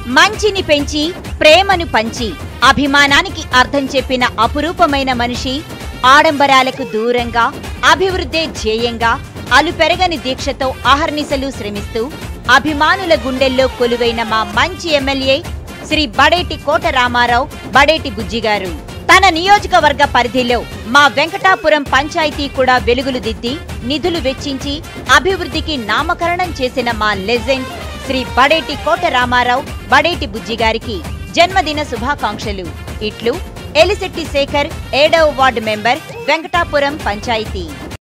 మంచిని పెంచి ప్రేమను పంచి అభిమానానికి అర్థం చెప్పిన అపురూపమైన మనిషి ఆడంబరాలకు దూరంగా అభివృద్ధే ధ్యేయంగా అలుపెరగని దీక్షతో అహర్నిశలు శ్రమిస్తూ అభిమానుల గుండెల్లో కొలువైన మా మంచి ఎమ్మెల్యే శ్రీ బడేటి కోట రామారావు బడేటి బుజ్జిగారు తన నియోజకవర్గ పరిధిలో మా వెంకటాపురం పంచాయతీ కూడా వెలుగులు దిద్ది నిధులు వెచ్చించి అభివృద్ధికి నామకరణం చేసిన మా లెజెండ్ శ్రీ బడేటి కోట రామారావు బడేటి బుజ్జిగారికి జన్మదిన శుభాకాంక్షలు ఇట్లు ఎలిశెట్టి శేఖర్ ఏడవ వార్డు మెంబర్ వెంకటాపురం పంచాయతీ